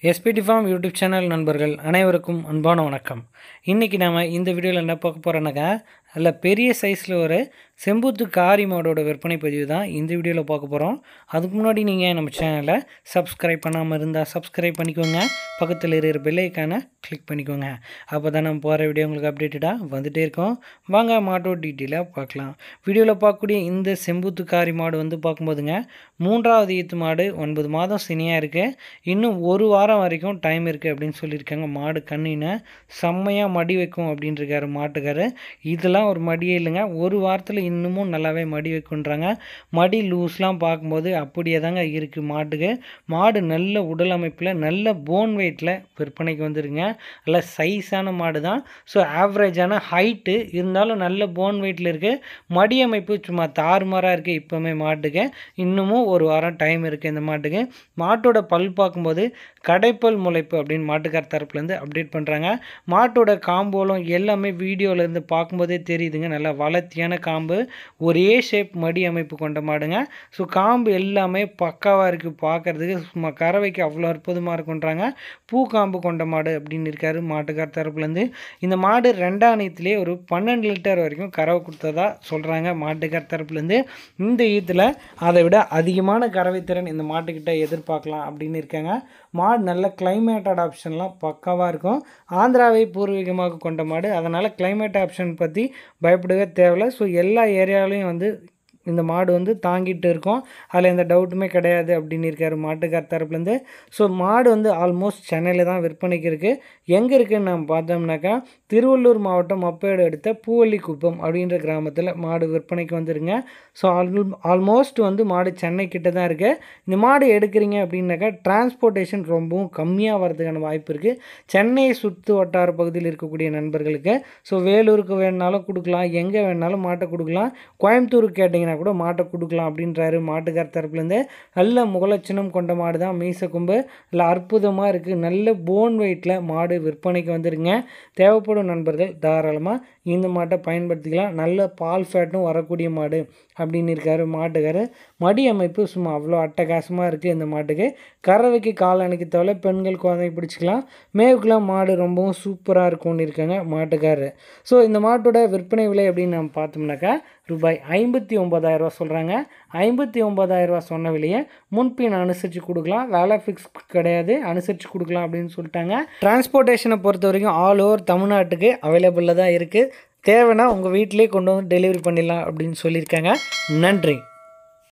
SPD form YouTube channel நண்பர்கள் அனைவருக்கும் அன்பான வணக்கம் இன்றைக்கி நாம் இந்த வீடியோவில் என்ன பார்க்க போகிறோன்னாக்கா அதில் பெரிய சைஸில் ஒரு செம்பூத்து காரி மாடோட விற்பனை பதிவு தான் இந்த வீடியோவில் பார்க்க போகிறோம் அதுக்கு முன்னாடி நீங்கள் நம்ம சேனலை சப்ஸ்கிரைப் பண்ணாமல் இருந்தால் சப்ஸ்கிரைப் பண்ணிக்கோங்க பக்கத்தில் இருக்கிற பெல்லைக்கான கிளிக் பண்ணிக்கோங்க அப்போ தான் நம்ம போகிற வீடியோ உங்களுக்கு அப்டேட்டடாக வந்துகிட்டே இருக்கோம் வாங்க மாட்டோட டீட்டெயிலாக பார்க்கலாம் வீடியோவில் பார்க்கக்கூடிய இந்த செம்பூத்து காரி மாடு வந்து பார்க்கும்போதுங்க மூன்றாவது ஈத்து மாடு ஒன்பது மாதம் சினியாக இருக்குது இன்னும் ஒரு வாரம் வரைக்கும் டைம் இருக்குது அப்படின்னு சொல்லியிருக்காங்க மாடு கண்ணினை செம்மையாக மடி வைக்கும் அப்படின்னு இருக்காரு மாட்டுக்காரு இதெல்லாம் ஒரு மடியே இல்லைங்க ஒரு வாரத்தில் இன்னமும் நல்லாவே மடி வைக்குன்றாங்க மடி லூஸ்லாம் பார்க்கும்போது அப்படியே தாங்க இருக்குது மாட்டுக்கு மாடு நல்ல உடல் அமைப்பில் நல்ல போன் வெயிட்டில் விற்பனைக்கு வந்துருங்க நல்ல சைஸான மாடு தான் ஸோ ஆவரேஜான ஹைட்டு இருந்தாலும் நல்ல போன் வெயிட்டில் இருக்குது மடி அமைப்பு சும்மா தாறுமாறாக இருக்குது இப்போவுமே மாட்டுக்கு இன்னமும் ஒரு வாரம் டைம் இருக்குது இந்த மாட்டுக்கு மாட்டோட பல் பார்க்கும்போது கடைப்பல் முளைப்பு அப்படின்னு மாட்டுக்கார் தரப்புலேருந்து அப்டேட் பண்ணுறாங்க மாட்டோட காம்போலும் எல்லாமே வீடியோவிலேருந்து பார்க்கும்போதே தெரியுதுங்க நல்லா வளர்த்தியான காம்பு ஒரே ஷேப் மடி அமைப்பு கொண்ட மாடுங்க ஸோ காம்பு எல்லாமே பக்காவாக இருக்குது பார்க்குறதுக்கு சும்மா கறவைக்கு அவ்வளோ அற்புதமாக இருக்குன்றாங்க பூ காம்பு கொண்ட மாடு அப்படின்னு இருக்காரு மாட்டுக்கார் தரப்புலேருந்து இந்த மாடு ரெண்டாம் நீத்துலேயே ஒரு பன்னெண்டு லிட்டர் வரைக்கும் கறவை கொடுத்ததா சொல்கிறாங்க மாட்டுக்கார் தரப்புலேருந்து இந்த ஈத்தில் அதை விட அதிகமான கறவை திறன் இந்த மாட்டுக்கிட்ட எதிர்பார்க்கலாம் அப்படின்னு இருக்காங்க மாடு நல்ல கிளைமேட் ஆப்ஷன்லாம் பக்காவாக இருக்கும் ஆந்திராவை பூர்வீகமாக கொண்ட மாடு அதனால் கிளைமேட் ஆப்ஷன் பற்றி பயப்படவே தேவையில்லை ஸோ எல்லா ஏரியாவிலையும் வந்து இந்த மாடு வந்து தாங்கிட்டு இருக்கும் அதில் எந்த டவுட்டுமே கிடையாது அப்படின்னு இருக்கார் மாட்டுக்கார் தரப்புலேருந்து ஸோ மாடு வந்து ஆல்மோஸ்ட் சென்னையில் தான் விற்பனைக்கு இருக்குது எங்கே இருக்குதுன்னு நம்ம பார்த்தோம்னாக்கா திருவள்ளூர் மாவட்டம் மப்பேடு அடுத்த பூவள்ளி குப்பம் அப்படின்ற கிராமத்தில் மாடு விற்பனைக்கு வந்துருங்க ஸோ ஆல் ஆல்மோஸ்ட் வந்து மாடு சென்னை கிட்ட தான் இருக்குது இந்த மாடு எடுக்கிறீங்க அப்படின்னாக்கா டிரான்ஸ்போர்ட்டேஷன் ரொம்பவும் கம்மியாக வரதுக்கான வாய்ப்பு இருக்குது சென்னையை சுற்று வட்டார பகுதியில் இருக்கக்கூடிய நண்பர்களுக்கு ஸோ வேலூருக்கு வேணுனாலும் கொடுக்கலாம் எங்கே வேணுனாலும் மாட்டை கொடுக்கலாம் கோயம்புத்தூருக்கு கேட்டிங்கன்னா கூட மாட்டை கொடுக்கலாம் அப்படின்றாரு மாட்டுக்கார் தரப்புலேருந்து நல்ல முகலட்சணம் கொண்ட மாடு தான் மீச கொம்பு நல்ல அற்புதமாக இருக்குது நல்ல போன் வெயிட்டில் மாடு விற்பனைக்கு வந்துருங்க தேவைப்படும் நண்பர்கள் தாராளமாக இந்த மாட்டை பயன்படுத்திக்கலாம் நல்ல பால் ஃபேட்டும் வரக்கூடிய மாடு அப்படின்னு இருக்காரு மாட்டுக்காரு மடி அமைப்பு சும்மா அவ்வளோ அட்டகாசமாக இருக்குது இந்த மாட்டுக்கு கறவைக்கு கால் அணைக்க தேவை பெண்கள் குழந்தை பிடிச்சிக்கலாம் மேவுக்கெலாம் மாடு ரொம்பவும் சூப்பராக இருக்கும்னு இருக்காங்க மாட்டுக்காரரு ஸோ இந்த மாட்டோட விற்பனை விலை அப்படின்னு நம்ம பார்த்தோம்னாக்கா ரூபாய் ஐம்பத்தி ஒம்பதாயிரரூவா சொல்கிறாங்க ஐம்பத்தி ஒம்பதாயிரரூவா சொன்ன விலையை முன்பின் அனுசரித்து கொடுக்கலாம் வேலை ஃபிக்ஸ் கிடையாது அனுசரித்து கொடுக்கலாம் அப்படின்னு சொல்லிட்டாங்க டிரான்ஸ்போர்ட்டேஷனை பொறுத்த வரைக்கும் ஆல் ஓவர் தமிழ்நாட்டுக்கு அவைலபிளில் தான் இருக்குது தேவைன்னா உங்கள் வீட்டிலே கொண்டு வந்து டெலிவரி பண்ணிடலாம் அப்படின்னு சொல்லியிருக்காங்க நன்றி